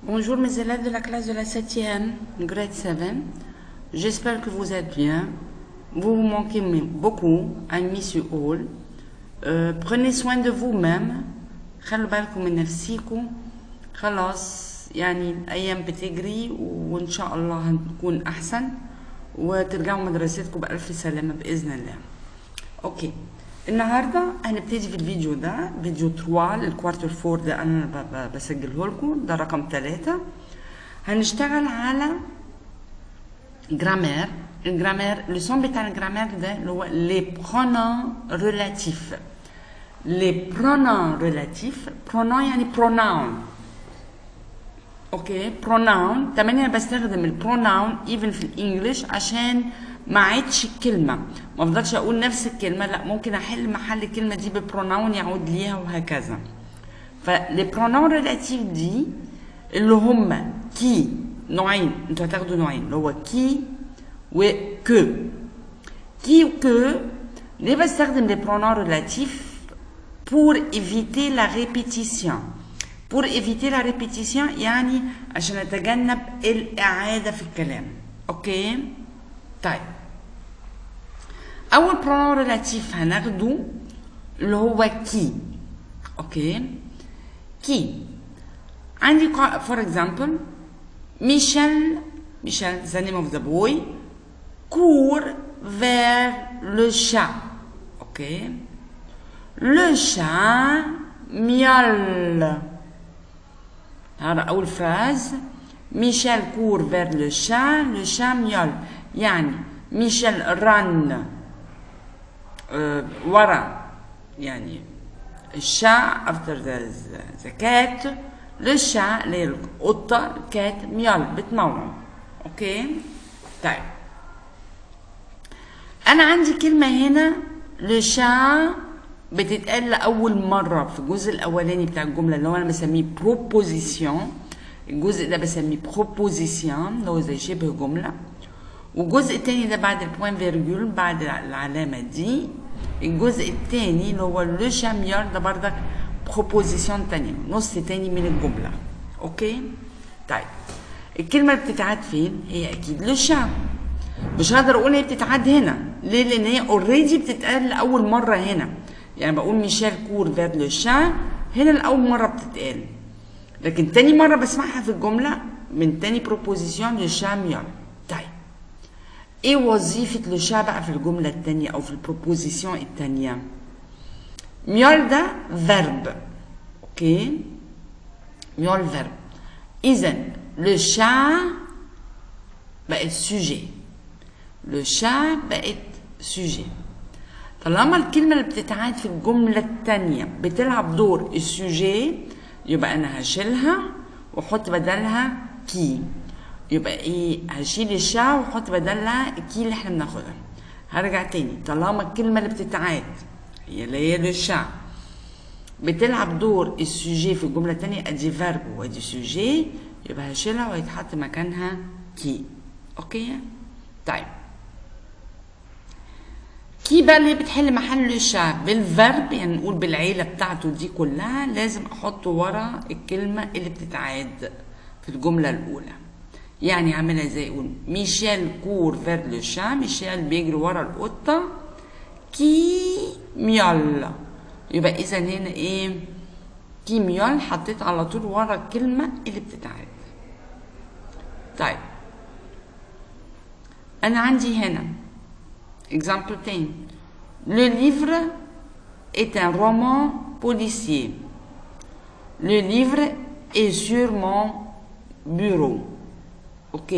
Bonjour mes élèves de la classe de la 7e, grade 7. J'espère que vous êtes bien. Vous vous manquez beaucoup. I miss you all. Euh, prenez soin de vous-même. خلوا بالكم من نفسيكم. خلاص يعني الأيام بتجري وإن شاء الله هنكون أحسن وترجعوا مدرستكم بألف سلامة بإذن الله. أوكي. النهارده هنبتدي في الفيديو ده فيديو 3 للكوارتر 4 ده انا ب- ب- بسجله لكم ده رقم 3 هنشتغل على جرامير الجرامير اللسان بتاع الجرامير ده اللي هو لي برونون ريلاتيف لي برونون ريلاتيف برونون يعني بروناون اوكي بروناون كمان انا بستخدم البروناون ايفن في الانجليش عشان ما اعيدش الكلمه ما افضلش اقول نفس الكلمه لا ممكن احل محل الكلمه دي ببروناون يعود ليها وهكذا فلي بروناون ريلاتيف دي اللي هم كي نوعين انتوا هتاخدوا نوعين اللي هو كي وكو كي وكو ليه بستخدم لي بروناون ريلاتيف pour éviter la répétition pour éviter la répétition يعني عشان اتجنب الاعاده في الكلام اوكي طيب اول برونون ريلاتيف هناخده اللي هو كي اوكي كي عندي فور اكزامبل ميشيل ميشيل the name of the boy court vers le chat اوكي Le chat miaule. هذا أول phrase. Michel court vers le chat, le chat miaule. يعني ميشيل run euh, ورا يعني الشا after the, the cat le chat اللي هي القطة الكات ميال بتمون اوكي طيب انا عندي كلمة هنا le chat بتتقال لأول مرة في الجزء الأولاني بتاع الجملة اللي هو أنا بسميه proposition الجزء ده بسميه proposition اللي هو زي شبه جملة والجزء التاني ده بعد البوين فيرجول بعد العلامة دي الجزء التاني اللي هو لو شاميار ده بردك proposition تانية نص تاني من الجملة أوكي طيب الكلمة اللي بتتعاد فين هي أكيد لو شام مش هقدر أقول هي بتتعاد هنا ليه لأن هي اوريدي بتتقال لأول مرة هنا يعني بقول ميشيل كور فير لو شان هنا لأول مرة بتتقال لكن تاني مرة بسمعها في الجملة من تاني بروبوزيسيون لو شان ميول طيب ايه وظيفة لو شا بقى في الجملة التانية أو في البروبوزيسيون التانية ميول ده فيرب اوكي ميول فيرب إذا لو شا بقت سوجي لو شا بقت سوجي طالما الكلمة اللي بتتعاد في الجملة التانية بتلعب دور السوجي يبقى أنا هشيلها وأحط بدلها كي يبقى إيه هشيل الشا وأحط بدلها الكي اللي إحنا بناخدها هرجع تاني طالما الكلمة اللي بتتعاد هي اللي هي الشا بتلعب دور السوجي في الجملة التانية أدي فيرب وأدي سوجي يبقى هشيلها ويتحط مكانها كي أوكي طيب كي بقى اللي بتحل محل الشا بالفرب يعني نقول بالعيلة بتاعته دي كلها لازم احطه ورا الكلمة اللي بتتعاد في الجملة الأولى يعني عاملها زي يقول ميشيل كور فير لو شا ميشيل بيجري ورا القطة كي ميول يبقى إذا هنا إيه كي ميول حطيت على طول ورا الكلمة اللي بتتعاد طيب أنا عندي هنا Exemple 10. Le livre est un roman policier. Le livre est sur mon bureau. OK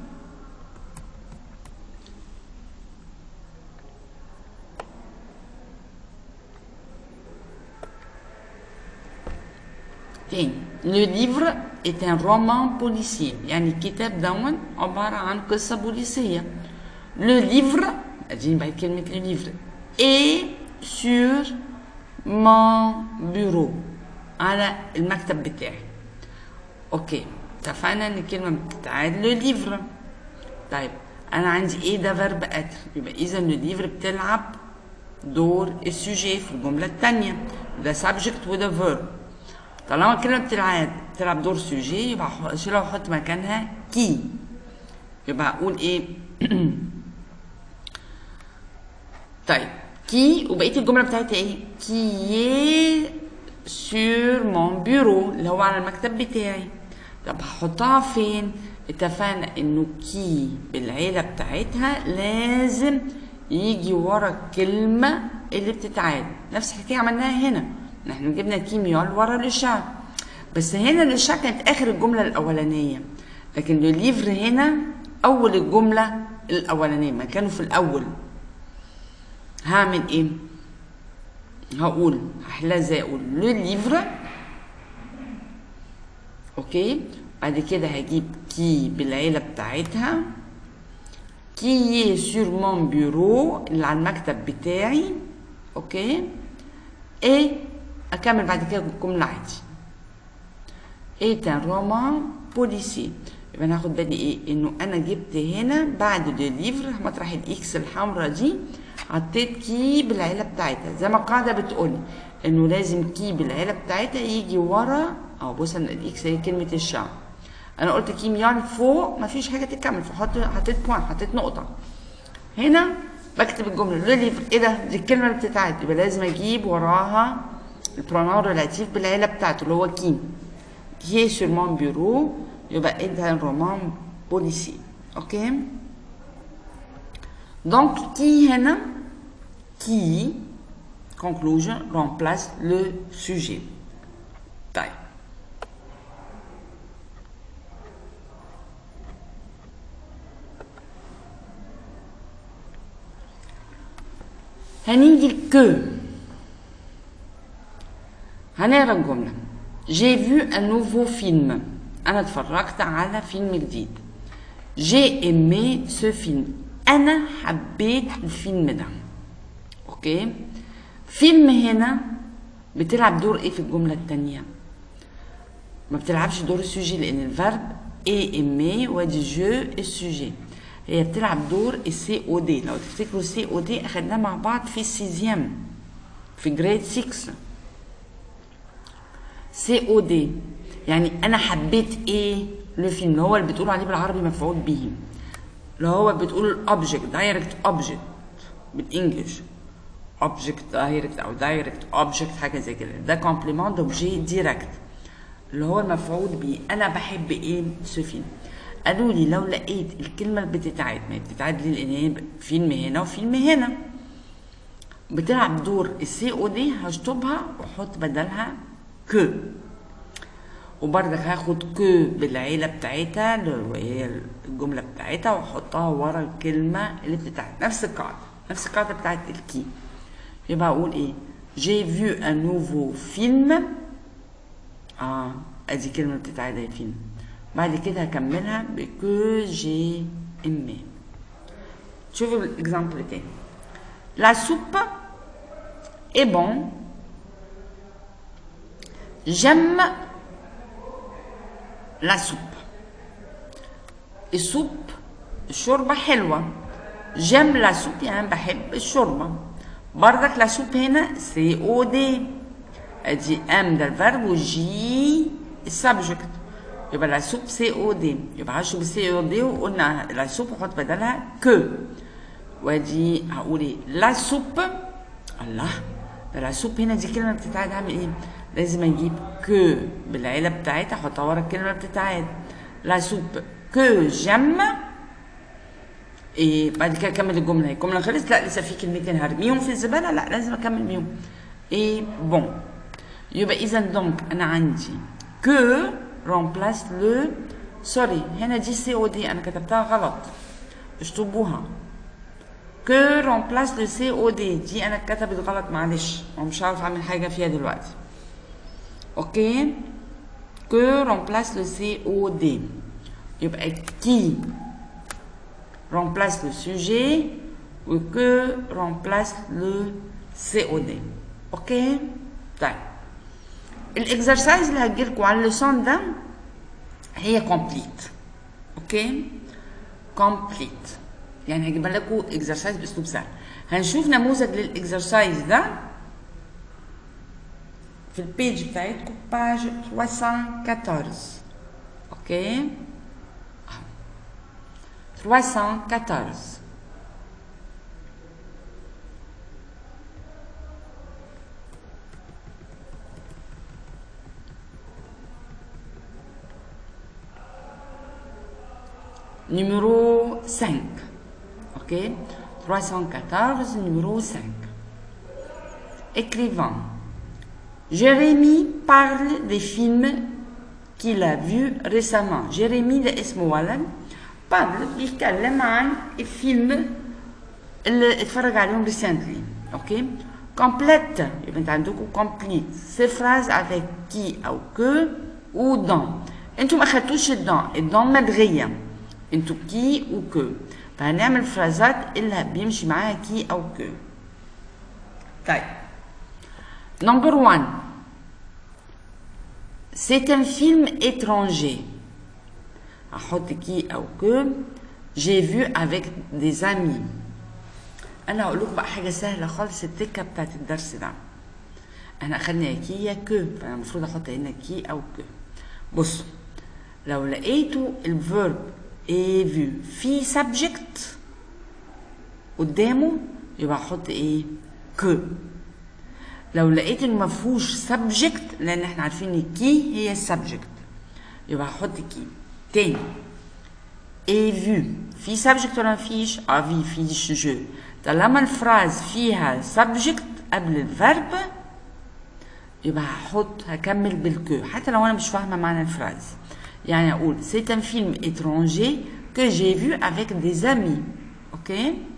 تاني Le livre est un roman policier يعني الكتاب دون عبارة عن قصة بوليسية Le livre اديني بعد كلمة le livre est sur mon bureau على المكتب بتاعي اوكي اتفقنا ان الكلمة بتتعاد لو ليفر طيب انا عندي ايه ده فيرب اتر يبقى اذا لو ليفر بتلعب دور السوجي في الجملة التانية ده subject وده verb طالما الكلمة بتتعاد بتلعب دور سوجي يبقى هح- اشيلها واحط مكانها كي يبقى هقول ايه طيب كي وبقيه الجمله بتاعتي ايه كي سور مون بيرو اللي هو على المكتب بتاعي طب هحطها فين اتفقنا انه كي بالعيله بتاعتها لازم يجي ورا الكلمه اللي بتتعاد نفس الحكايه عملناها هنا احنا جبنا كيميال ورا لشا بس هنا لشا كانت اخر الجمله الاولانيه لكن لو ليفر هنا اول الجمله الاولانيه ما كانوا في الاول هعمل ايه هقول هحلها ازاي اقول لو ليفر اوكي بعد كده هجيب كي بالعيله بتاعتها كي سور مون بيرو اللي على المكتب بتاعي اوكي ايه اكمل بعد كده الجمله عادي ايه un رومان بوليسي يبقى انا هاخد بالي ايه انه انا جبت هنا بعد لو ليفر مطرح الاكس الحمراء دي حطيت كي بالعيله بتاعتها زي ما القاعده بتقول انه لازم كي بالعيله بتاعتها يجي ورا اهو بص أنا الاكس هي كلمه الشعب انا قلت كيميال فوق مفيش حاجه تكمل فحط حطيت بوان حطيت نقطه هنا بكتب الجمله لو ليفر ايه ده دي الكلمه اللي بتتعاد يبقى لازم اجيب وراها البرونون ريلاتيف بالعيله بتاعته اللي هو كي qui est sur mon bureau يبقى est un roman policier ok donc qui هنا qui conclusion remplace le sujet طيب هنيجي الكو هنقرا الجمله J'ai vu un nouveau film. أنا اتفرجت على فيلم جديد. J'ai aimé ce film. أنا حبيت الفيلم ده. أوكي؟ فيلم هنا بتلعب دور إيه في الجملة التانية؟ ما بتلعبش دور السوجي لأن الفرب اي ايمي وادي جو السوجي. هي بتلعب دور السي او دي لو تفتكروا السي او دي اخدناه مع بعض في السيزيام في جريد 6 سي او دي يعني انا حبيت ايه لو فيلم اللي هو اللي بتقول عليه بالعربي مفعول به اللي هو بتقول الاوبجكت دايركت اوبجكت بالانجلش اوبجكت دايركت او دايركت اوبجكت حاجه زي كده ده كومبليمون دوبجي ديريكت اللي هو المفعول به انا بحب ايه سو فيلم قالوا لي لو لقيت الكلمه اللي بتتعاد ما هي بتتعاد ليه لان هي فيلم هنا وفيلم هنا بتلعب دور السي او دي هشطبها واحط بدلها كو وبرضك هاخد كو بالعيله بتاعتها اللي هي الجمله بتاعتها واحطها ورا الكلمه اللي بتتعاد نفس القاعده نفس القاعده بتاعت الكي يبقى اقول ايه جي فيو ان نوفو فيلم اه ادي كلمه بتتعاد اهي فيلم بعد كده هكملها بكو جي امي شوفوا الاكزامبل تاني لا سوب est bon J'aime la soupe. السوب الشوربة حلوة جيم لا سوب يعني بحب الشوربة بردك لا سوب هنا سي او دي ادي ام ده الفيرب وجي السبجكت يبقى لا سوب سي او دي يبقى هشرب السي او دي وقلنا لا سوب وحط بدلها كو وادي هقول ايه لا سوب الله ده لا سوب هنا دي كلمة بتتعاد هعمل ايه لازم اجيب كو بالعيله بتاعتها احطها ورا الكلمه بتتعاد لا سوب كو جيم إيه بعد كده اكمل الجمله الجمله خلصت لا لسه في كلمتين هرميهم في الزباله لا لازم اكمل بيهم ايه بون يبقى اذا دونك انا عندي كو رومبلاس لو سوري هنا دي سي او دي انا كتبتها غلط اشطبوها كو رومبلاس لو سي او دي دي انا اتكتبت غلط معلش ومش عارف اعمل حاجه فيها دلوقتي اوكي que remplace le COD يبقى qui remplace le sujet ou que remplace le COD اوكي طيب الاكسرسايز اللي هتجيلكوا على اللسان ده هي كومبليت اوكي كومبليت يعني هجيب لكم اكسرسايز باسلوب سهل هنشوف نموذج للاكسرسايز ده في البيج بتاعتكم باج 314 اوكي 314 numéro 5. Ok 314, numéro 5. Écrivain. Jérémy parle des films qu'il a vus récemment. Jérémy de اسمه parle بيتكلم عن الفيلم اللي اتفرج عليهم recently. Ok Complète, يبقى انت عندكم complete. Ces phrases avec qui ou que ou dans. انتم ما اخدتوش الدان، الدان ملغيه. انتوا كي وكو فهنعمل فرازات اللي بيمشي معاها كي او كو طيب نمبر 1 C'est un film étranger. احط كي او كو j'ai vu avec des amis. انا هقول لكم بقى حاجه سهله خالص التكه بتاعت الدرس ده. احنا اخدنا كي يا كو فانا المفروض احط هنا كي او كو. بصوا لو لقيتوا الفيرب ايه فيو في سبجكت قدامه يبقى احط ايه كو لو لقيت ان مفهوش سبجكت لان احنا عارفين ان كي هي السبجكت يبقى هحط كي تاني ايه فيو في سبجكت ولا مفيش اه في فيش جو طالما الفراز فيها سبجكت قبل الفرب يبقى هحط هكمل بالكو حتى لو انا مش فاهمه معنى الفراز يعني أقول c'est un film étranger que j'ai vu avec des amis ok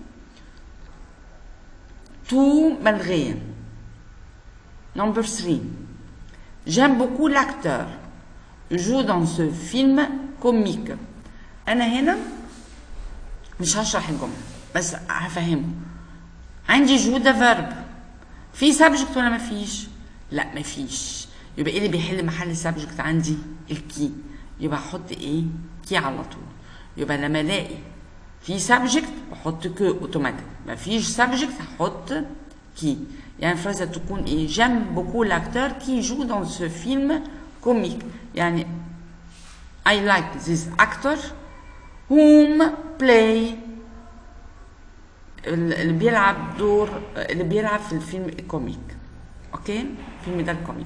tout malgré number 3 j'aime beaucoup l'acteur joue dans ce film comique أنا هنا مش هشرح الجملة بس هفهمه عندي جو ده فيرب في سبجكت ولا مفيش؟ لا مفيش يبقى ايه اللي بيحل محل السبجكت عندي؟ الكي يبقى احط ايه كي على طول يبقى لما الاقي في سبجكت بحط كو اوتوماتيك ما فيش سبجكت هحط كي يعني الفرازة تكون ايه جيم بوكو لاكتور كي جو دون سو فيلم كوميك يعني I like this actor whom play اللي بيلعب دور اللي بيلعب في الفيلم الكوميك اوكي الفيلم ده الكوميك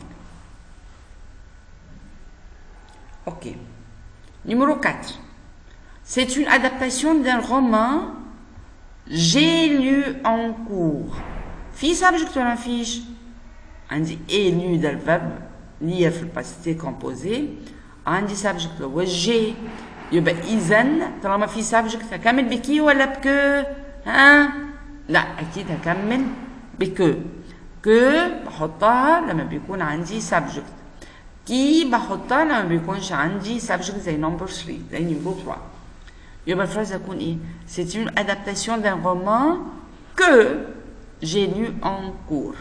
Ok. Numéro 4. C'est une adaptation d'un roman j'ai lu en cours. في subject ولا مفيش؟ عندي ايه lu ده الفيرب lire في الباسيتي كومبوزي عندي subject هو جي يبقى اذا طالما في subject هكمل بكي ولا بكو؟ ها؟ لا اكيد هكمل بكو كو بحطها لما بيكون عندي subject كي بحطها لما بيكونش عندي subject زي number 3 زي نيمبر 3 يبقى الفراز هتكون ايه c'est une adaptation d'un roman que j'ai lu en cours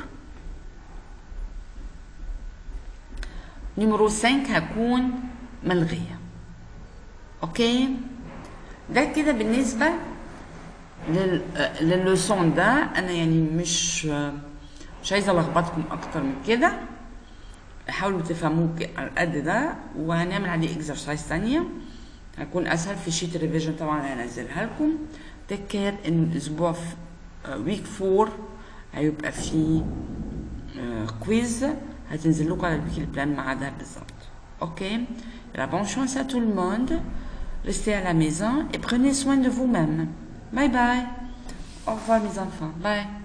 نيمرو 5 هكون ملغية اوكي ده كده بالنسبة لل لللسون ده انا يعني مش مش عايزه الخبطكم اكتر من كده حاولوا تفهموه على قد ده وهنعمل عليه اكسرسايز تانية هيكون اسهل في شيت ريفيجن طبعا هنزلها لكم تيك كير ان الاسبوع في ويك فور هيبقى في كويز هتنزل لكم على الويك بلان ميعادها بالظبط اوكي La bonne chance à tout le monde. Restez à la maison et prenez soin de vous-même. Bye bye. Au revoir mes enfants. Bye.